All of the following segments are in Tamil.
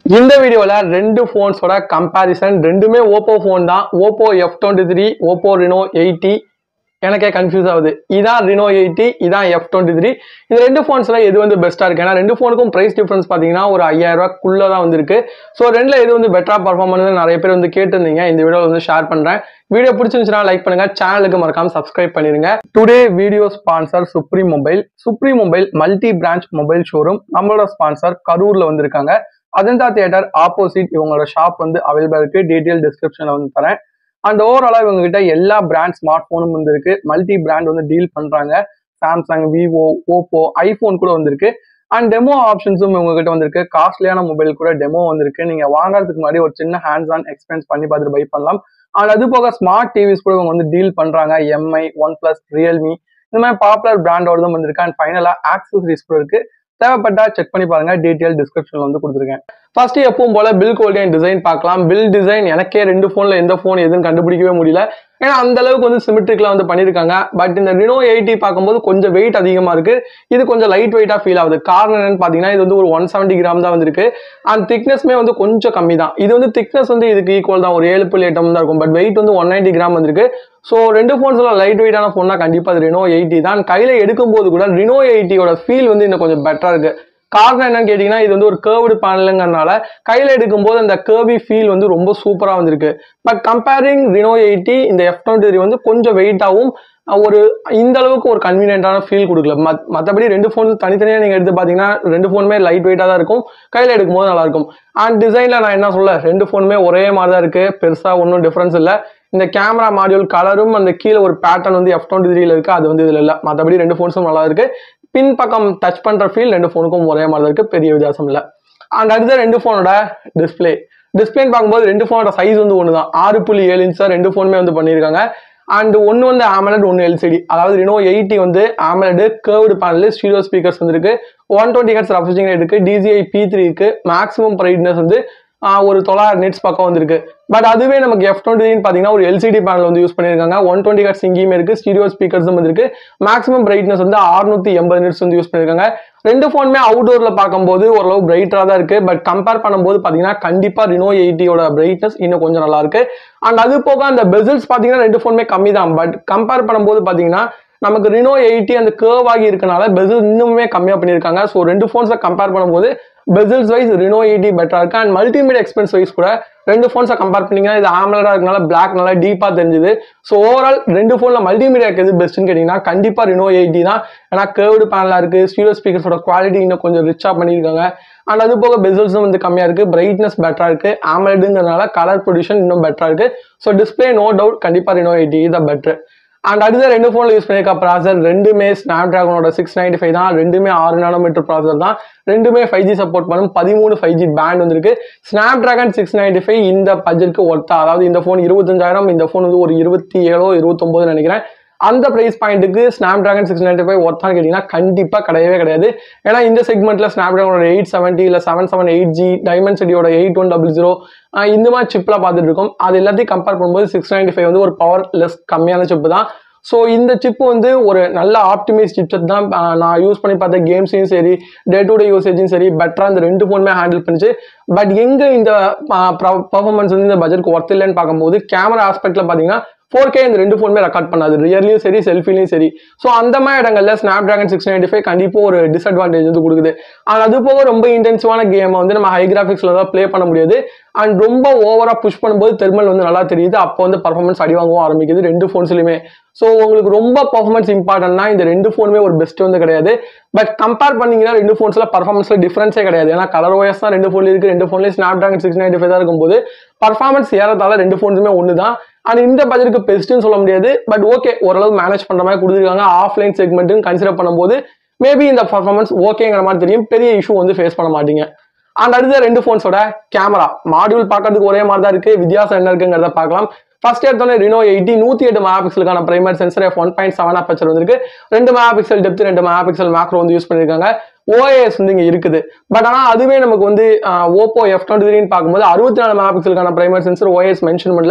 இந்த வீடியோல ரெண்டு போன்ஸோட கம்பேரிசன் ரெண்டுமே ஓப்போ ஃபோன் தான் Oppo F twenty three Oppo Reno eighty எனக்கே கன்ஃபியூஸ் ஆகுது இதான் ரினோ எயிட்டி இதான் எஃப் டுவெண்ட்டி த்ரீ இந்த ரெண்டு ஃபோன்ஸ்ல எது வந்து பெஸ்ட்டாக இருக்கு ஏன்னா ரெண்டு ஃபோனுக்கும் பிரைஸ் டிஃபரன்ஸ் பார்த்தீங்கன்னா ஒரு ஐயாயிரம் ரூபாய்க்குள்ள தான் வந்திருக்கு ஸோ ரெண்டுல எது வந்து பெட்டரா பர்ஃபார்ம் பண்ணுது நிறைய பேர் வந்து கேட்டிருந்தீங்க இந்த வீடியோ வந்து ஷேர் பண்றேன் வீடியோ பிடிச்சிருந்துச்சுன்னா லைக் பண்ணுங்க சேனலுக்கு மறக்காம சப்ஸ்கிரைப் பண்ணிருங்க today video sponsor supreme mobile supreme mobile multi branch mobile showroom நம்மளோட ஸ்பான்சர் கரூர்ல வந்திருக்காங்க அஜந்தா தியேட்டர் ஆப்போசிட் இவங்களோட ஷாப் வந்து அவைலபிளா இருக்கு டீடைல் டிஸ்கிரிப்ஷன்ல வந்து தரேன் அண்ட் ஓவராலா இவங்க கிட்ட எல்லா பிராண்ட் ஸ்மார்ட் போனும் வந்து இருக்கு மல்டி பிராண்ட் வந்து டீல் பண்றாங்க சாம்சங் விவோ ஓப்போ ஐபோன் கூட வந்திருக்கு அண்ட் டெமோ ஆப்ஷன்ஸும் இவங்க கிட்ட வந்திருக்கு காஸ்ட்லியான மொபைல் கூட டெமோ வந்திருக்கு நீங்க வாங்குறதுக்கு முன்னாடி ஒரு சின்ன ஹேண்ட்ஸ் ஆன் எக்ஸ்பீரியன்ஸ் பண்ணி பார்த்துட்டு பை பண்ணலாம் அண்ட் அது போக ஸ்மார்ட் டிவிஸ் கூட இவங்க வந்து டீல் பண்றாங்க எம்ஐ ஒன் பிளஸ் ரியல்மி இந்த மாதிரி பாப்புலர் பிராண்டோடதும் வந்திருக்கு அண்ட் ஃபைனலா ஆக்சசரிஸ் கூட இருக்கு தேவைப்பட்டா செக் பண்ணி பாருங்க டீடைல் டிஸ்கிரிப்ஷன்ல வந்து கொடுத்துருக்கேன் ஃபர்ஸ்ட் எப்பவும் போல பில் குவாலிட்டி அண்ட் டிசைன் பார்க்கலாம் பில் டிசைன் எனக்கே ரெண்டு போன்ல எந்த போன் எதுன்னு கண்டுபிடிக்கவே முடியல ஏன்னா அந்த அளவுக்கு வந்து சிமெட்ரிக்ல வந்து பண்ணிருக்காங்க பட் இந்த ரினோ எயிட்டி பார்க்கும்போது கொஞ்சம் வெயிட் அதிகமா இருக்கு இது கொஞ்சம் லைட் வெயிட்டா ஃபீல் ஆகுது காரணம் என்னன்னு பாத்தீங்கன்னா இது வந்து ஒரு ஒன் செவன்டி கிராம் தான் வந்திருக்கு அண்ட் திக்னஸ்மே வந்து கொஞ்சம் கம்மி தான் இது வந்து திக்னஸ் வந்து இதுக்கு ஈக்குவல் தான் ஒரு ஏழு புள்ளி எட்டம் தான் இருக்கும் பட் வெயிட் வந்து ஒன் நைன்டி கிராம் வந்திருக்கு ஸோ ரெண்டு ஃபோன்ஸ்ல லைட் வெயிட்டான ஃபோன்னா கண்டிப்பா அது ரினோ எயிட்டி தான் கையில எடுக்கும்போது கூட ரினோ எயிட்டியோட ஃபீல் வந்து இன்னும் கொஞ்சம் பெட்டரா இருக்கு காரணம் என்னன்னு கேட்டீங்கன்னா இது வந்து ஒரு கேர்வ்டு பேனலுங்கிறனால கையில எடுக்கும்போது அந்த கேர்வி ஃபீல் வந்து ரொம்ப சூப்பரா வந்திருக்கு பட் கம்பேரிங் ரினோ எயிட்டி இந்த எஃப் டுவெண்ட்டி த்ரீ வந்து கொஞ்சம் வெயிட்டாகவும் ஒரு இந்த அளவுக்கு ஒரு கன்வீனியன்டான ஃபீல் கொடுக்கல மத் மற்றபடி ரெண்டு ஃபோன் தனித்தனியாக நீங்கள் எடுத்து பார்த்தீங்கன்னா ரெண்டு ஃபோனுமே லைட் வெயிட்டாக தான் இருக்கும் கையில் எடுக்கும்போது நல்லா இருக்கும் அண்ட் டிசைனில் நான் என்ன சொல்ல ரெண்டு ஃபோனுமே ஒரே மாதிரி தான் இருக்கு பெருசாக ஒன்றும் டிஃப்ரென்ஸ் இல்லை இந்த கேமரா மாடியூல் கலரும் அந்த கீழே ஒரு பேட்டர்ன் வந்து எஃப் டுவெண்ட்டி த்ரீல இருக்கு அது வந்து இதில் இல்லை மற்றபடி ரெண்டு ஃபோன்ஸும் நல்லா இருக்கு பின் பக்கம் டச் பண்ற ஃபீல் ரெண்டு ஃபோனுக்கும் ஒரே மாதிரி தான் இருக்கு பெரிய வித்தியாசம் இல்லை அண்ட் அடுத்த ரெண்டு ஃபோனோட டிஸ்பிளே டிஸ்பிளேன்னு பார்க்கும்போது ரெண்டு ஃபோனோட சைஸ் வந்து ஒன்று தான் ஆறு புள்ளி ஏழு இன்ச் தான் ரெண்டு ஃபோனுமே வந்து பண்ணியிருக்காங்க அண்ட் ஒன்று வந்து ஆமலட் ஒன்று எல்சிடி அதாவது ரினோ எயிட்டி வந்து AMOLED curved panel stereo speakers வந்துருக்கு one twenty hertz refreshing rate இருக்கு டிசிஐ பி த்ரீ இருக்கு மேக்ஸிமம் பிரைட்னஸ் வந்து ஒரு தொள்ளாயிரம் நெட்ஸ் பக்கம் வந்திருக்கு பட் அதுவே நமக்கு எஃப் டுவெண்ட்டி பார்த்தீங்கன்னா ஒரு எல்சிடி பேனல் வந்து யூஸ் பண்ணியிருக்காங்க ஒன் டுவெண்ட்டி ஹெட்ஸ் இங்கேயுமே இருக்கு ஸ்டீரியோ ஸ்பீக்கர்ஸும் வந்திருக்கு மேக்ஸிமம் பிரைட்னஸ் வந்து அறுநூத்தி எண்பது நெட்ஸ் வந்து யூஸ் பண்ணியிருக்காங்க ரெண்டு ஃபோனுமே அவுடோர்ல பார்க்கும்போது ஓரளவு பிரைட்டரா தான் இருக்கு பட் கம்பேர் பண்ணும்போது பாத்தீங்கன்னா கண்டிப்பா ரினோ எயிட்டியோட பிரைட்னஸ் இன்னும் கொஞ்சம் நல்லா இருக்கு அண்ட் அது போக அந்த பெசில்ஸ் பாத்தீங்கன்னா ரெண்டு ஃபோனுமே கம்மி தான் பட் கம்பேர் பண்ணும்போது பாத்தீங்கன்னா நமக்கு ரினோ எயிட்டி அந்த கேர்வ் ஆகி இருக்கனால பெசில் இன்னுமே கம்மியா பண்ணியிருக்காங்க ஸோ ரெண்டு ஃபோன்ஸை கம்பேர் பண்ணும்போது பெசில்ஸ் வைஸ் ரினோ எயிட்டி பெட்டரா இருக்கு அண்ட் மல்டிமீடியா எக்ஸ்பென்ஸ் வைஸ் கூட ரெண்டு ஃபோன்ஸை கம்பேர் பண்ணீங்கன்னா இது ஆமலடா இருக்கனால பிளாக் நல்லா டீப்பா தெரிஞ்சுது ஸோ ஓவரால் ரெண்டு ஃபோன்ல மல்டிமீடியாக்கு எது பெஸ்ட்னு கேட்டீங்கன்னா கண்டிப்பா ரினோ எயிட்டி தான் ஏன்னா கேர்வ்டு பேனலா இருக்கு ஸ்டீரியோ ஸ்பீக்கர்ஸோட குவாலிட்டி இன்னும் கொஞ்சம் ரிச்சா பண்ணியிருக்காங்க அண்ட் அது போக பெசல்ஸும் வந்து கம்மியா இருக்கு பிரைட்னஸ் பெட்டரா இருக்கு ஆமலடுங்கிறதுனால கலர் ப்ரொடியூஷன் இன்னும் பெட்டரா இருக்கு ஸோ டிஸ்பிளே நோ டவுட் கண்டிப்பா ரினோ எயிட்டி தான் பெட்டர் அண்ட் அடுத்த ரெண்டு ஃபோனில் யூஸ் பண்ணியிருக்க ப்ராசர் ரெண்டுமே ஸ்னாப் ட்ராகனோட சிக்ஸ் நைன்டி ஃபைவ் தான் ரெண்டுமே ஆறு நானோமீட்டர் ப்ராசர் தான் ரெண்டுமே ஃபைவ் ஜி சப்போர்ட் பண்ணும் பதிமூணு ஃபைவ் ஜி பேண்ட் வந்திருக்கு Snapdragon six ninety five இந்த பட்ஜெட்க்கு ஒர்த்தா அதாவது இந்த ஃபோன் இருபத்தஞ்சாயிரம் இந்த ஃபோன் வந்து ஒரு இருபத்தி ஏழோ இருபத்தொம்போது நினைக்கிறேன் அந்த பிரைஸ் பாயிண்ட்டுக்கு Snapdragon six ninety five ஒர்த்தான்னு கேட்டிங்கன்னா கண்டிப்பாக கிடையவே கிடையாது ஏன்னா இந்த செக்மெண்ட்டில் ஸ்னாப் ட்ராகனோட எயிட் செவன்ட்டி இல்லை செவன் செவன் எயிட் ஜி டைமண்ட் சிட்டியோட எயிட் ஒன் டபுள் ஜீரோ இந்த மாதிரி சிப்லாம் பார்த்துட்டு இருக்கோம் அது எல்லாத்தையும் கம்பேர் பண்ணும்போது சிக்ஸ் நைன்டி ஃபைவ் வந்து ஒரு பவர் லெஸ் கம்மியான சிப்பு தான் ஸோ இந்த சிப்பு வந்து ஒரு நல்ல ஆப்டிமைஸ் சிப்செட் தான் நான் யூஸ் பண்ணி பார்த்த கேம்ஸையும் சரி டே டு டே யூசேஜும் சரி பெட்டராக இந்த ரெண்டு ஃபோனுமே ஹேண்டில் பண்ணிச்சு பட் எங்கே இந்த பர்ஃபார்மன்ஸ் வந்து இந்த பட்ஜெட்க்கு ஒர்த் இல்லைன்னு பார்க்கும்போது கேமரா ஆஸ்பெக்டில் பார்த்தீங்கன்னா ஃபோர் கே இந்த ரெண்டு ஃபோனுமே ரெக்கார்ட் பண்ணாது ரியர்லையும் சரி செல்ஃபிலையும் சரி ஸோ அந்த மாதிரி இடங்கள்ல Snapdragon six ninety five கண்டிப்பாக ஒரு டிஸ்அட்வான்டேஜ் வந்து கொடுக்குது அண்ட் அது போக ரொம்ப இன்டென்சிவான கேமை வந்து நம்ம ஹை கிராஃபிக்ஸில் தான் ப்ளே பண்ண முடியாது அண்ட் ரொம்ப ஓவராக புஷ் பண்ணும்போது தெர்மல் வந்து நல்லா தெரியுது அப்போ வந்து பர்ஃபார்மன்ஸ் அடி வாங்கவும் ஆரம்பிக்குது ரெண்டு ஃபோன்ஸ்லையுமே ஸோ உங்களுக்கு ரொம்ப பர்ஃபார்மன்ஸ் இம்பார்ட்டன்ட்னா இந்த ரெண்டு ஃபோனுமே ஒரு பெஸ்ட் வந்து கிடையாது பட் கம்பேர் பண்ணீங்கன்னா ரெண்டு ஃபோன்ஸில் பர்ஃபார்மன்ஸில் டிஃப்ரென்ஸே கிடையாது ஏன்னா கலர் ஓஎஸ் தான் ரெண்டு ஃபோன்ல இருக்கு ரெண்டு ஃபோன்லேயும் Snapdragon six ninety five தான் இருக்கும்போது பர்ஃபார்மன்ஸ் ஏறதால ரெண்டு ஃபோன்ஸுமே ஒன்று தான் அண்ட் இந்த பட்ஜெட்டுக்கு பெஸ்ட்னு சொல்ல முடியாது பட் ஓகே ஓரளவு மேனேஜ் பண்ற மாதிரி கொடுத்துருக்காங்க ஆஃப்லைன் செக்மெண்ட்னு கன்சிடர் பண்ணும்போது மேபி இந்த பர்ஃபார்மன்ஸ் ஓகேங்கிற மாதிரி தெரியும் பெரிய இஷ்யூ வந்து ஃபேஸ் பண்ண மாட்டீங்க அண்ட் அடுத்த ரெண்டு ஃபோன்ஸோட கேமரா மாடியூல் பார்க்கறதுக்கு ஒரே மாதிரி தான் இருக்கு வித்தியாசம் என்ன இருக்குங்கிறத பார்க்கலாம் ஃபர்ஸ்ட் எடுத்தோன்னே ரினோ எயிட்டி நூத்தி எட்டு மெகா பிக்சலுக்கான primary sensor F one point seven aperture வந்திருக்கு ரெண்டு மெகா பிக்சல் டெப்த் ரெண்டு மெகா பிக்சல் மேக்ரோ வந்து யூஸ் பண்ணியிருக்காங்க ஓஏஎஸ் வந்து இங்க இருக்குது பட் ஆனால் அதுவே நமக்கு வந்து ஓப்போ எஃப் டுவெண்ட்டி த்ரீன்னு பார்க்கும்போது அறுபத்தி நாலு மெகா பிக்சலுக்கான பிரைமரி சென்சர் ஓஎஸ் மென்ஷன் பண்ணல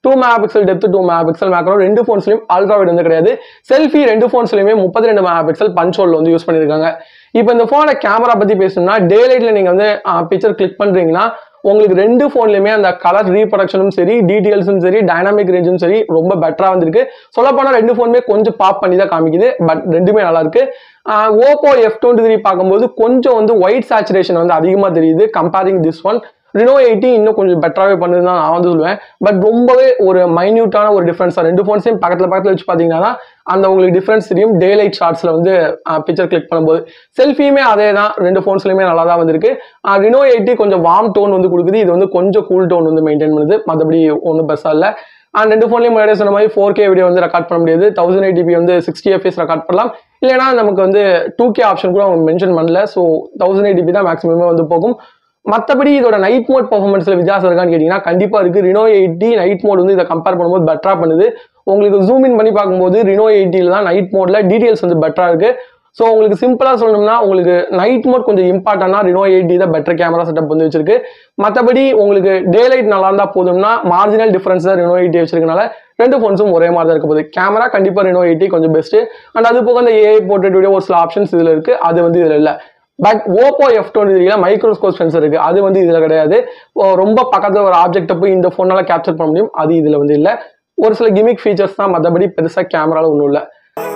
two megapixel depth two megapixel macro ரெண்டு ஃபோன்ஸ்லையும் அல்ட்ரா வைட் வந்து கிடையாது செல்ஃபி ரெண்டு ஃபோன்ஸ்லையுமே முப்பத்தி ரெண்டு மெகா பிக்சல் பஞ்ச் ஹோல் வந்து யூஸ் பண்ணியிருக்காங்க இப்போ இந்த ஃபோனோட கேமரா பற்றி பேசணும்னா டே லைட்டில் நீங்கள் வந்து பிக்சர் கிளிக் பண்ணுறீங்கன்னா உங்களுக்கு ரெண்டு ஃபோன்லையுமே அந்த கலர் ரீப்ரொடக்ஷனும் சரி டீடைல்ஸும் சரி டைனாமிக் ரேஞ்சும் சரி ரொம்ப பெட்டரா வந்திருக்கு சொல்லப்போனால் ரெண்டு ஃபோனுமே கொஞ்சம் பாப் பண்ணி தான் காமிக்குது பட் ரெண்டுமே நல்லா இருக்கு ஓப்போ எஃப் டுவெண்ட்டி த்ரீ பார்க்கும்போது கொஞ்சம் வந்து ஒயிட் சேச்சுரேஷன் வந்து அதிகமாக தெரியுது comparing this one Reno eighty இன்னும் கொஞ்சம் பெட்டராகவே பண்ணுதுன்னு தான் நான் வந்து சொல்லுவேன் பட் ரொம்பவே ஒரு மைன்யூட்டான ஒரு டிஃப்ரென்ஸ் தான் ரெண்டு ஃபோன்ஸையும் பக்கத்தில் பக்கத்தில் வச்சு பார்த்தீங்கன்னா அந்த உங்களுக்கு டிஃப்ரென்ஸ் தெரியும் டே லைட் ஷார்ட்ஸில் வந்து பிக்சர் கிளிக் பண்ணும்போது செல்ஃபியுமே அதே தான் ரெண்டு ஃபோன்ஸ்லையுமே நல்லா தான் வந்திருக்கு ரினோ எயிட்டி கொஞ்சம் வார்ம் டோன் வந்து கொடுக்குது இது வந்து கொஞ்சம் கூல் டோன் வந்து மெயின்டைன் பண்ணுது மற்றபடி ஒன்றும் பெருசாக இல்லை அண்ட் ரெண்டு ஃபோன்லையும் முன்னாடியே சொன்ன மாதிரி ஃபோர் கே வீடியோ வந்து ரெக்கார்ட் பண்ண முடியாது தௌசண்ட் எயிட்டிபி வந்து சிக்ஸ்டி எஃப்எஸ் ரெக்கார்ட் பண்ணலாம் இல்லைனா நமக்கு வந்து டூ கே ஆப்ஷன் கூட அவங்க மென்ஷன் பண்ணல ஸோ தௌசண்ட் எயிட்டிபி தான் மேக்ஸிமமே வந்து போகும் மற்றபடி இதோட நைட் மோட் பர்ஃபார்மன்ஸ்ல வித்தியாசம் இருக்கான்னு கேட்டிங்கன்னா கண்டிப்பாக இருக்கு ரினோ எயிட்டி நைட் மோட் வந்து இதை கம்பேர் பண்ணும்போது பெட்டரா பண்ணுது உங்களுக்கு ஜூம் இன் பண்ணி பார்க்கும்போது ரினோ எயிட்டியில் தான் நைட் மோட்ல டீடைல்ஸ் வந்து பெட்டரா இருக்கு ஸோ உங்களுக்கு சிம்பிளாக சொல்லணும்னா உங்களுக்கு நைட் மோட் கொஞ்சம் இம்பார்ட்டன்னா ரினோ எயிட்டி தான் பெட்டர் கேமரா செட்டப் வந்து வச்சிருக்கு மற்றபடி உங்களுக்கு டே லைட் நல்லா இருந்தால் போதும்னா மார்ஜினல் டிஃபரன்ஸ் தான் ரினோ எயிட்டி வச்சிருக்கனால ரெண்டு ஃபோன்ஸும் ஒரே மாதிரி தான் இருக்க போகுது கேமரா கண்டிப்பாக ரினோ எயிட்டி கொஞ்சம் பெஸ்ட் அண்ட் அது போக அந்த ஏஐ போர்ட்ரேட் வீடியோ ஒரு சில ஆப்ஷன்ஸ் இதில் இருக்கு அது வந்து இதில் இல்லை பட் ஓப்போ எஃப் டுவெண்ட்டி த்ரீல மைக்ரோஸ்கோப் சென்சர் இருக்கு அது வந்து இதுல கிடையாது ஓ, ரொம்ப பக்கத்துல ஒரு ஆப்ஜெக்ட்டை போய் இந்த போனால கேப்சர் பண்ண முடியும் அது இதுல வந்து இல்ல ஒரு சில கிமிக் ஃபீச்சர்ஸ் தான் மற்றபடி பெருசா கேமரால ஒன்றும் இல்லை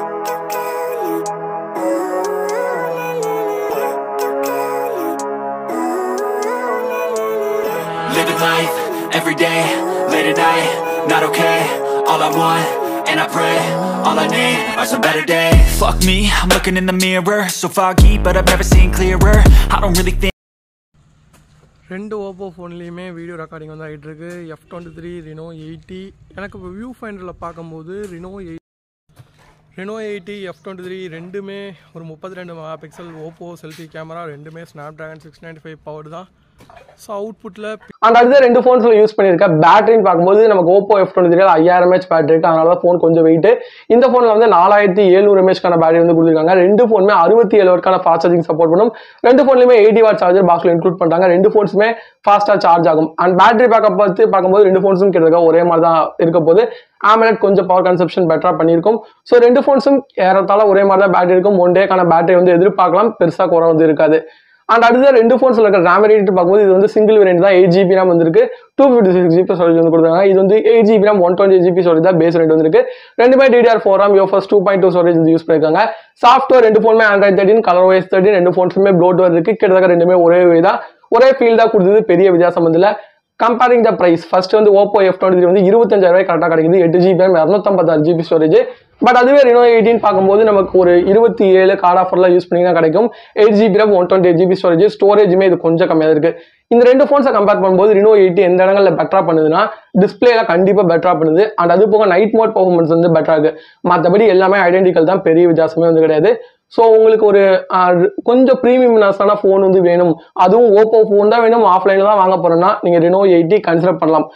Living life, every day, late at night, not okay All I want, and I pray, all I need are some better days Fuck me, I'm looking in the mirror So foggy, but I've never seen clearer I don't really think ரெண்டு ஓப்போ ஃபோன்லேயுமே வீடியோ ரெக்கார்டிங் வந்து ஆகிட்டு இருக்கு F twenty three Reno eighty எனக்கு இப்போ வியூ ஃபைண்டரில் பார்க்கும்போது Reno eight Reno eighty F twenty three ரெண்டுமே ஒரு முப்பத்தி ரெண்டு megapixel Oppo selfie camera ரெண்டுமே Snapdragon six ninety five power தான் ஸோ அவுட்புட்டில் அந்த அடுத்த ரெண்டு ஃபோன்ஸில் யூஸ் பண்ணியிருக்கேன் பேட்டரின்னு பார்க்கும்போது நமக்கு ஓப்போ எஃப் டுவெண்ட்டி த்ரீ ஐயாயிரம் எம்ஏஹெச் பேட்டரி இருக்கு அதனால தான் ஃபோன் கொஞ்சம் வெயிட் இந்த ஃபோனில் வந்து நாலாயிரத்தி எழுநூறு எம்ஏஹெச்க்கான பேட்டரி வந்து கொடுத்துருக்காங்க ரெண்டு ஃபோனுமே அறுபத்தி ஏழு வாட்க்கான ஃபாஸ்ட் சார்ஜிங் சப்போர்ட் பண்ணும் ரெண்டு ஃபோன்லையுமே எயிட்டி வாட் சார்ஜர் பாக்ஸில் இன்க்ளூட் பண்ணுறாங்க ரெண்டு ஃபோன்ஸுமே ஃபாஸ்ட்டாக சார்ஜ் ஆகும் அண்ட் பேட்டரி பேக்கப் பார்த்து பார்க்கும்போது ரெண்டு ஃபோன்ஸும் கிட்டத்தட்ட ஒரே மாதிரி தான் இருக்க போது ஆம்லெட் கொஞ்சம் பவர் கன்சப்ஷன் பெட்டரா பண்ணியிருக்கும் ஸோ ரெண்டு ஃபோன்ஸும் ஏறத்தாழ ஒரே மாதிரி தான் பேட்டரி இருக்கும் ஒன் டேக்கான பேட்டரி வந்து எதிர்பார்க்கலாம் பெருசாக குறை வந்து இருக்காது அண்ட் அடுத்த ரெண்டு ஃபோன்ஸ்ல இருக்கிற ரேம் வேரியன்ட் பார்க்கும்போது இது வந்து சிங்கிள் வேரியன்ட் தான் எயிட் ஜிபி ரேம் வந்திருக்கு two fifty six GB storage வந்து கொடுத்தாங்க இது வந்து eight GB RAM one twenty GB storage தான் பேஸ் ரேட் வந்திருக்கு ரெண்டுமே DDR four RAM UFS two point two storage வந்து யூஸ் பண்ணிருக்காங்க சாஃப்ட்வேர் ரெண்டு ஃபோனுமே Android thirteen colour wise thirteen ரெண்டு ஃபோன்ஸுமே ப்ளோட்வேர் இருக்கு கிட்டத்தட்ட ரெண்டுமே ஒரே way தான் ஒரே ஃபீல் தான் கொடுத்தது பெரிய வித்தியாசம் வந்து இல்லை கம்பேரிங் த பிரைஸ் ஃபர்ஸ்ட் வந்து ஓப்போ எஃப் டுவெண்ட்டி த்ரீ வந்து இருபத்தஞ்சாயிரம் ரூபாய் கரெக்டாக கிடைக்குது எட்டு ஜிபி ரேம் இரநூத்தம்பத்தாறு ஜிபி ஸ்டோரேஜ் பட் அதுவே ரினோ எயிட்டின் பார்க்கும்போது நமக்கு ஒரு இருபத்தி ஏழு கார்டு ஆஃபர்லாம் யூஸ் பண்ணிங்கன்னா கிடைக்கும் eight GB RAM one twenty eight GB storage ஸ்டோரேஜுமே இது கொஞ்சம் கம்மியாக இருக்கு இந்த ரெண்டு ஃபோன்ஸை கம்பேர் பண்ணும்போது ரினோ எயிட்டி எந்த இடங்களில் பெட்டரா பண்ணுதுன்னா டிஸ்பிளேல கண்டிப்பாக பெட்டரா பண்ணுது அண்ட் அது போக நைட் மோட் பர்ஃபார்மன்ஸ் வந்து பெட்டரா இருக்கு மற்றபடி எல்லாமே ஐடென்டிக்கல் தான் பெரிய வித்தியாசமே வந்து கிடையாது ஸோ உங்களுக்கு ஒரு ஆஹ், கொஞ்சம் ப்ரீமியம்னஸான ஃபோன் வந்து வேணும் அதுவும் ஓப்போ ஃபோன் தான் வேணும் ஆஃப்லைனில் தான் வாங்க போறோம்னா நீங்கள் ரெனோ எயிட்டி கன்சிடர் பண்ணலாம்